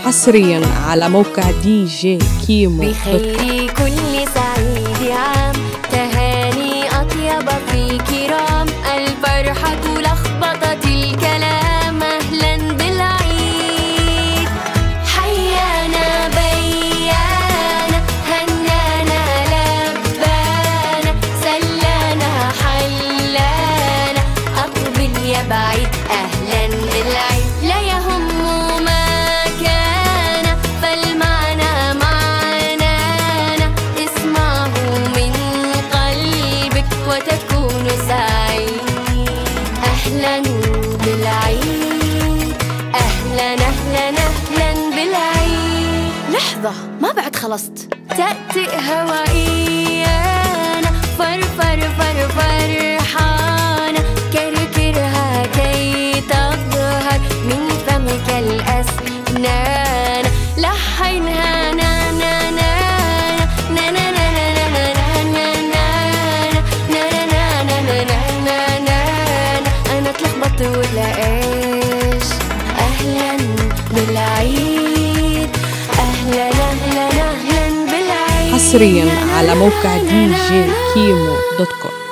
حصريا على موقع دي جي كيمو دوت كوم. بخير كل سعيد عام تهاني أطيب في كرام الفرحة لخبطت الكلام أهلا بالعيد حيانا بيانا هنانا لبانا سلانا حلانا أقبل يا بعيد أهلا بالعيد لا يهم ما كان فالمعنى معنانا اسمعه من قلبك وتكون سعيد أهلا بالعيد أهلا أهلا أهلا بالعيد لحظة ما بعد خلصت تأتي هوائيانا فر فر فر فرحانة كركرها كي تظهر من فمك الأسنان لحنها نا نا نا نا نا نا نا نا نا نا نا نا نا نا نا نا نا أنا اتلخبطت ولا إيش أهلا بالعيد أهلا أهلا أهلا بالعيد حصريا على موقع دي جي كيمو دوت كوم